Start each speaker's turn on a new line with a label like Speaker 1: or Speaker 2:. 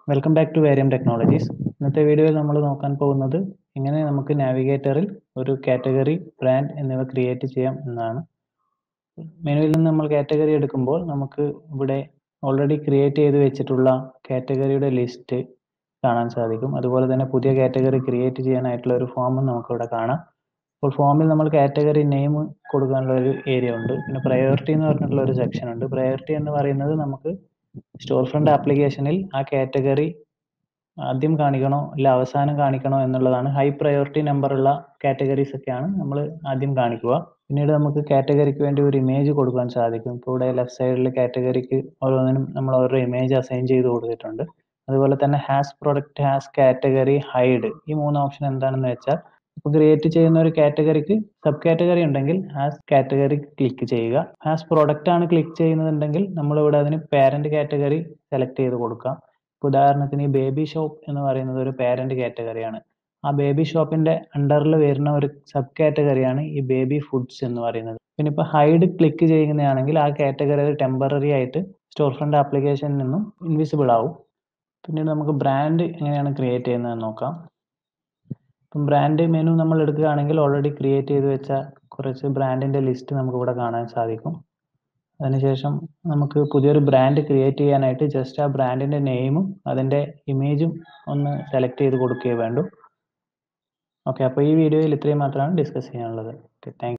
Speaker 1: welcome back to Varium technologies ഇന്നത്തെ വീഡിയോയിൽ നമ്മൾ നോക്കാൻ പോകുന്നത് എങ്ങനെ നമുക്ക് നാവിഗേറ്ററിൽ ഒരു കാറ്റഗറി ബ്രാൻഡ് എന്നിവ ക്രിയേറ്റ് ചെയ്യാം എന്നാണ് മെനുവിൽ നിന്ന് നമ്മൾ കാറ്റഗറി എടുക്കുമ്പോൾ നമുക്ക് ഇവിടെ ഓൾറെഡി ക്രിയേറ്റ് ചെയ്ത് വെച്ചിട്ടുള്ള കാറ്റഗറിയുടെ ലിസ്റ്റ് കാണാൻ സാധിക്കും അതുപോലെ തന്നെ പുതിയ കാറ്റഗറി ക്രിയേറ്റ് ചെയ്യാനായിട്ടുള്ള ഒരു ഫോമും നമുക്കിവിടെ കാണാം അപ്പോൾ ഫോമിൽ നമ്മൾ കാറ്റഗറി നെയിം കൊടുക്കാനുള്ള ഒരു ഏരിയ ഉണ്ട് പിന്നെ പ്രയോറിറ്റി എന്ന് പറഞ്ഞിട്ടുള്ള ഒരു സെക്ഷൻ ഉണ്ട് പ്രയോറിറ്റി എന്ന് പറയുന്നത് നമുക്ക് സ്റ്റോർ ഫ്രണ്ട് ആപ്ലിക്കേഷനിൽ ആ കാറ്റഗറി ആദ്യം കാണിക്കണോ അല്ല അവസാനം കാണിക്കണോ എന്നുള്ളതാണ് ഹൈ പ്രയോറിറ്റി നമ്പറുള്ള കാറ്റഗറീസ് ഒക്കെയാണ് നമ്മൾ ആദ്യം കാണിക്കുക പിന്നീട് നമുക്ക് കാറ്റഗറിക്ക് വേണ്ടി ഒരു ഇമേജ് കൊടുക്കാൻ സാധിക്കും ഇപ്പോൾ ഇവിടെ ലെഫ്റ്റ് സൈഡിൽ കാറ്റഗറിക്ക് ഓരോന്നിനും നമ്മൾ ഓരോ ഇമേജ് അസൈൻ ചെയ്ത് കൊടുത്തിട്ടുണ്ട് അതുപോലെ തന്നെ has product has category hide ഈ മൂന്ന് ഓപ്ഷൻ എന്താണെന്ന് വെച്ചാൽ ഇപ്പോൾ ക്രിയേറ്റ് ചെയ്യുന്ന ഒരു കാറ്റഗറിക്ക് സബ് കാറ്റഗറി ഉണ്ടെങ്കിൽ ഹാസ് കാറ്റഗറി ക്ലിക്ക് ചെയ്യുക ഹാസ് പ്രൊഡക്റ്റ് ആണ് ക്ലിക്ക് ചെയ്യുന്നതുണ്ടെങ്കിൽ നമ്മളിവിടെ അതിന് പാരന്റ് കാറ്റഗറി സെലക്ട് ചെയ്ത് കൊടുക്കാം ഇപ്പോൾ ഉദാഹരണത്തിന് ഈ ബേബി ഷോപ്പ് എന്ന് പറയുന്നത് ഒരു പാരന്റ് കാറ്റഗറിയാണ് ആ ബേബി ഷോപ്പിന്റെ അണ്ടറിൽ വരുന്ന ഒരു സബ് കാറ്റഗറിയാണ് ഈ ബേബി ഫുഡ്സ് എന്ന് പറയുന്നത് പിന്നെ ഇപ്പോൾ ഹൈഡ് ക്ലിക്ക് ചെയ്യുന്നതാണെങ്കിൽ ആ കാറ്റഗറി ടെമ്പററി ആയിട്ട് സ്റ്റോർ ഫ്രണ്ട് ആപ്ലിക്കേഷനിൽ നിന്നും ഇൻവിസിബിൾ ആവും പിന്നീട് നമുക്ക് ബ്രാൻഡ് എങ്ങനെയാണ് ക്രിയേറ്റ് ചെയ്യുന്നതെന്ന് നോക്കാം ഇപ്പം ബ്രാൻഡ് മെനു നമ്മൾ എടുക്കുകയാണെങ്കിൽ ഓൾറെഡി ക്രിയേറ്റ് ചെയ്ത് വെച്ച കുറച്ച് ബ്രാൻഡിൻ്റെ ലിസ്റ്റ് നമുക്ക് ഇവിടെ കാണാൻ സാധിക്കും അതിനുശേഷം നമുക്ക് പുതിയൊരു ബ്രാൻഡ് ക്രിയേറ്റ് ചെയ്യാനായിട്ട് ജസ്റ്റ് ആ ബ്രാൻഡിൻ്റെ നെയിമും അതിൻ്റെ ഇമേജും ഒന്ന് സെലക്ട് ചെയ്ത് കൊടുക്കുകയേ വേണ്ടൂ ഓക്കെ അപ്പോൾ ഈ വീഡിയോയിൽ ഇത്രയും മാത്രമാണ് ഡിസ്കസ് ചെയ്യാനുള്ളത് ഓക്കെ താങ്ക്